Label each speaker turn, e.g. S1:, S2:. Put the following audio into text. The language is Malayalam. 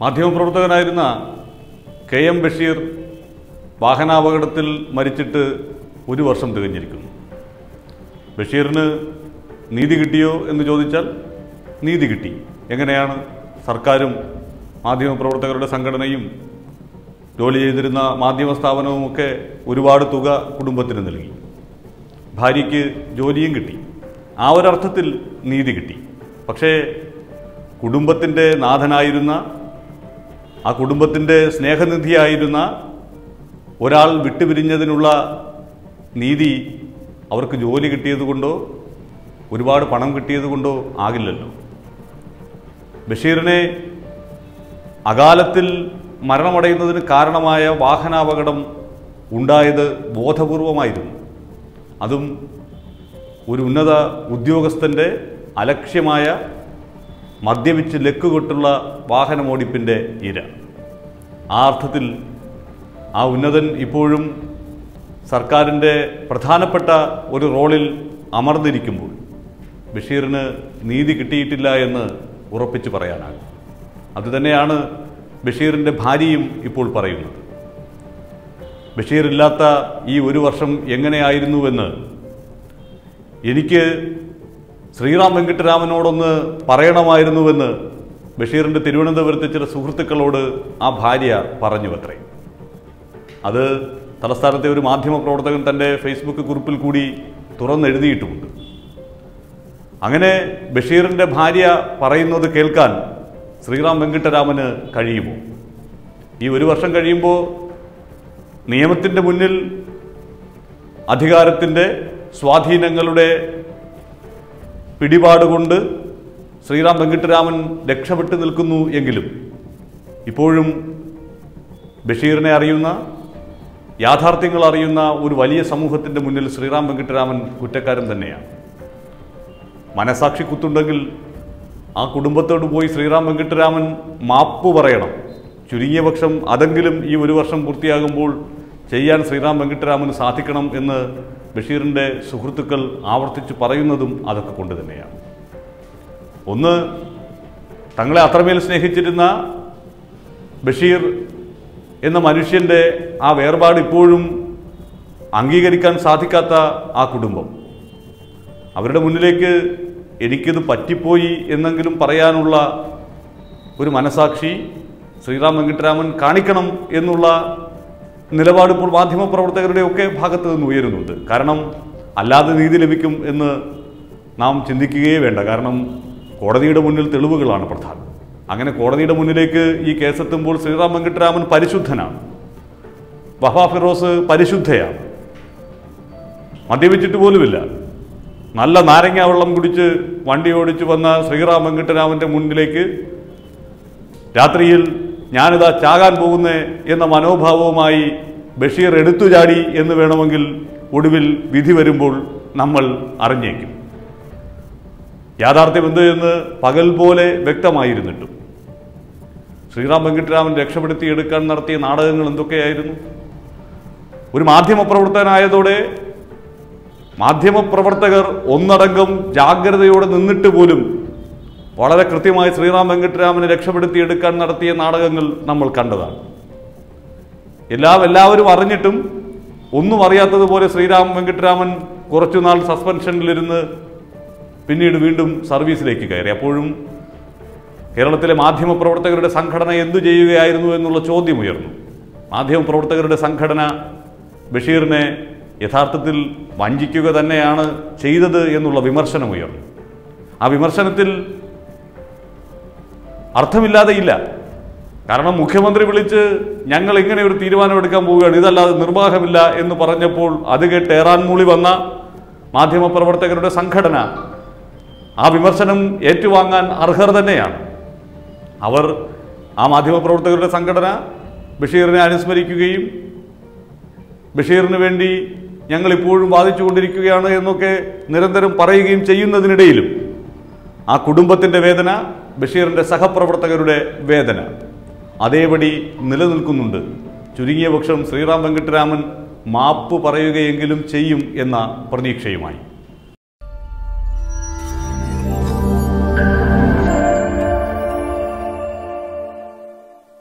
S1: മാധ്യമപ്രവർത്തകനായിരുന്ന കെ എം ബഷീർ വാഹനാപകടത്തിൽ മരിച്ചിട്ട് ഒരു വർഷം തികഞ്ഞിരിക്കുന്നു ബഷീറിന് നീതി കിട്ടിയോ എന്ന് ചോദിച്ചാൽ നീതി കിട്ടി എങ്ങനെയാണ് സർക്കാരും മാധ്യമപ്രവർത്തകരുടെ സംഘടനയും ജോലി ചെയ്തിരുന്ന മാധ്യമ സ്ഥാപനവുമൊക്കെ ഒരുപാട് തുക കുടുംബത്തിന് നൽകി ഭാര്യയ്ക്ക് ജോലിയും കിട്ടി ആ ഒരർത്ഥത്തിൽ നീതി കിട്ടി പക്ഷേ കുടുംബത്തിൻ്റെ നാഥനായിരുന്ന ആ കുടുംബത്തിൻ്റെ സ്നേഹനിധിയായിരുന്ന ഒരാൾ വിട്ടുപിരിഞ്ഞതിനുള്ള നീതി അവർക്ക് ജോലി കിട്ടിയതുകൊണ്ടോ ഒരുപാട് പണം കിട്ടിയതുകൊണ്ടോ ആകില്ലല്ലോ ബഷീറിനെ അകാലത്തിൽ മരണമടയുന്നതിന് കാരണമായ വാഹനാപകടം ഉണ്ടായത് ബോധപൂർവമായിരുന്നു അതും ഒരു ഉന്നത ഉദ്യോഗസ്ഥൻ്റെ അലക്ഷ്യമായ മദ്യപിച്ച് ലക്കുകെട്ടുള്ള വാഹനമോടിപ്പിൻ്റെ ഇര ആ അർത്ഥത്തിൽ ആ ഉന്നതൻ ഇപ്പോഴും സർക്കാരിൻ്റെ പ്രധാനപ്പെട്ട ഒരു റോളിൽ അമർന്നിരിക്കുമ്പോൾ ബഷീറിന് നീതി കിട്ടിയിട്ടില്ല എന്ന് ഉറപ്പിച്ച് പറയാനാകും അതുതന്നെയാണ് ബഷീറിൻ്റെ ഭാര്യയും ഇപ്പോൾ പറയുന്നത് ബഷീറില്ലാത്ത ഈ ഒരു വർഷം എങ്ങനെയായിരുന്നുവെന്ന് എനിക്ക് ശ്രീറാം വെങ്കിട്ടരാമനോടൊന്ന് പറയണമായിരുന്നുവെന്ന് ബഷീറിൻ്റെ തിരുവനന്തപുരത്തെ ചില സുഹൃത്തുക്കളോട് ആ ഭാര്യ പറഞ്ഞു അത്രേ അത് തലസ്ഥാനത്തെ ഒരു മാധ്യമ പ്രവർത്തകൻ തൻ്റെ ഫേസ്ബുക്ക് കുറിപ്പിൽ കൂടി തുറന്നെഴുതിയിട്ടുമുണ്ട് അങ്ങനെ ബഷീറിൻ്റെ ഭാര്യ പറയുന്നത് കേൾക്കാൻ ശ്രീറാം വെങ്കിട്ടരാമന് കഴിയുമോ ഈ ഒരു വർഷം കഴിയുമ്പോൾ നിയമത്തിൻ്റെ മുന്നിൽ അധികാരത്തിൻ്റെ സ്വാധീനങ്ങളുടെ പിടിപാടുകൊണ്ട് ശ്രീറാം വെങ്കിട്ടരാമൻ രക്ഷപ്പെട്ടു നിൽക്കുന്നു എങ്കിലും ഇപ്പോഴും ബഷീറിനെ അറിയുന്ന യാഥാർത്ഥ്യങ്ങൾ അറിയുന്ന ഒരു വലിയ സമൂഹത്തിൻ്റെ മുന്നിൽ ശ്രീറാം വെങ്കിട്ടരാമൻ കുറ്റക്കാരൻ തന്നെയാണ് മനസാക്ഷി കുത്തുണ്ടെങ്കിൽ ആ കുടുംബത്തോട് പോയി ശ്രീറാം വെങ്കിട്ടരാമൻ മാപ്പ് പറയണം ചുരുങ്ങിയ പക്ഷം അതെങ്കിലും ഈ ഒരു വർഷം പൂർത്തിയാകുമ്പോൾ ചെയ്യാൻ ശ്രീറാം വെങ്കിട്ടരാമന് സാധിക്കണം എന്ന് ബഷീറിൻ്റെ സുഹൃത്തുക്കൾ ആവർത്തിച്ച് പറയുന്നതും അതൊക്കെ കൊണ്ട് തന്നെയാണ് ഒന്ന് തങ്ങളെ അത്രമേൽ സ്നേഹിച്ചിരുന്ന ബഷീർ എന്ന മനുഷ്യൻ്റെ ആ വേർപാട് ഇപ്പോഴും അംഗീകരിക്കാൻ സാധിക്കാത്ത ആ കുടുംബം അവരുടെ മുന്നിലേക്ക് എനിക്കിത് പറ്റിപ്പോയി എന്നെങ്കിലും പറയാനുള്ള ഒരു മനസാക്ഷി ശ്രീറാം വെങ്കിട്ടരാമൻ കാണിക്കണം എന്നുള്ള നിലപാട് ഇപ്പോൾ മാധ്യമപ്രവർത്തകരുടെ ഒക്കെ ഭാഗത്ത് നിന്ന് ഉയരുന്നുണ്ട് കാരണം അല്ലാതെ നീതി ലഭിക്കും എന്ന് നാം ചിന്തിക്കുകയേ വേണ്ട കാരണം കോടതിയുടെ മുന്നിൽ തെളിവുകളാണ് പ്രധാനം അങ്ങനെ കോടതിയുടെ മുന്നിലേക്ക് ഈ കേസെത്തുമ്പോൾ ശ്രീറാം വെങ്കിട്ടരാമൻ പരിശുദ്ധനാണ് വഹ ഫിറോസ് പരിശുദ്ധയാണ് മദ്യപിച്ചിട്ട് പോലുമില്ല നല്ല നാരങ്ങ വെള്ളം കുടിച്ച് വണ്ടി ഓടിച്ചു വന്ന ശ്രീറാം വെങ്കിട്ടരാമൻ്റെ മുന്നിലേക്ക് രാത്രിയിൽ ഞാനിതാ ചാകാൻ പോകുന്നേ എന്ന മനോഭാവവുമായി ബഷീർ എടുത്തു ചാടി എന്ന് വേണമെങ്കിൽ ഒടുവിൽ വിധി വരുമ്പോൾ നമ്മൾ അറിഞ്ഞേക്കും യാഥാർത്ഥ്യം എന്ത് എന്ന് പകൽ പോലെ വ്യക്തമായിരുന്നിട്ടും ശ്രീറാം വെങ്കിട്ടരാമൻ രക്ഷപ്പെടുത്തിയെടുക്കാൻ നടത്തിയ നാടകങ്ങൾ എന്തൊക്കെയായിരുന്നു ഒരു മാധ്യമപ്രവർത്തകനായതോടെ മാധ്യമപ്രവർത്തകർ ഒന്നടങ്കം ജാഗ്രതയോടെ നിന്നിട്ട് പോലും വളരെ കൃത്യമായി ശ്രീറാം വെങ്കിട്ടരാമനെ രക്ഷപ്പെടുത്തിയെടുക്കാൻ നടത്തിയ നാടകങ്ങൾ നമ്മൾ കണ്ടതാണ് എല്ലാം എല്ലാവരും അറിഞ്ഞിട്ടും ഒന്നും അറിയാത്തതുപോലെ ശ്രീറാം വെങ്കിട്ടരാമൻ കുറച്ചുനാൾ സസ്പെൻഷനിലിരുന്ന് പിന്നീട് വീണ്ടും സർവീസിലേക്ക് കയറി അപ്പോഴും കേരളത്തിലെ മാധ്യമപ്രവർത്തകരുടെ സംഘടന എന്തു ചെയ്യുകയായിരുന്നു എന്നുള്ള ചോദ്യം ഉയർന്നു മാധ്യമപ്രവർത്തകരുടെ സംഘടന ബഷീറിനെ യഥാർത്ഥത്തിൽ വഞ്ചിക്കുക തന്നെയാണ് ചെയ്തത് എന്നുള്ള വിമർശനമുയർന്നു ആ വിമർശനത്തിൽ അർത്ഥമില്ലാതെയില്ല കാരണം മുഖ്യമന്ത്രി വിളിച്ച് ഞങ്ങൾ ഇങ്ങനെ ഒരു തീരുമാനമെടുക്കാൻ പോവുകയാണ് ഇതല്ലാതെ നിർവാഹമില്ല എന്ന് പറഞ്ഞപ്പോൾ അത് കേട്ട് ഏറാൻമൂളി വന്ന മാധ്യമപ്രവർത്തകരുടെ സംഘടന ആ വിമർശനം ഏറ്റുവാങ്ങാൻ അർഹർ തന്നെയാണ് അവർ ആ മാധ്യമപ്രവർത്തകരുടെ സംഘടന ബഷീറിനെ അനുസ്മരിക്കുകയും ബഷീറിന് വേണ്ടി ഞങ്ങൾ ഇപ്പോഴും വാദിച്ചുകൊണ്ടിരിക്കുകയാണ് എന്നൊക്കെ നിരന്തരം പറയുകയും ചെയ്യുന്നതിനിടയിലും ആ കുടുംബത്തിൻ്റെ വേദന ബഷീറിൻ്റെ സഹപ്രവർത്തകരുടെ വേദന അതേപടി നിലനിൽക്കുന്നുണ്ട് ചുരുങ്ങിയ പക്ഷം ശ്രീറാം വെങ്കിട്ടരാമൻ മാപ്പ് പറയുകയെങ്കിലും ചെയ്യും എന്ന പ്രതീക്ഷയുമായി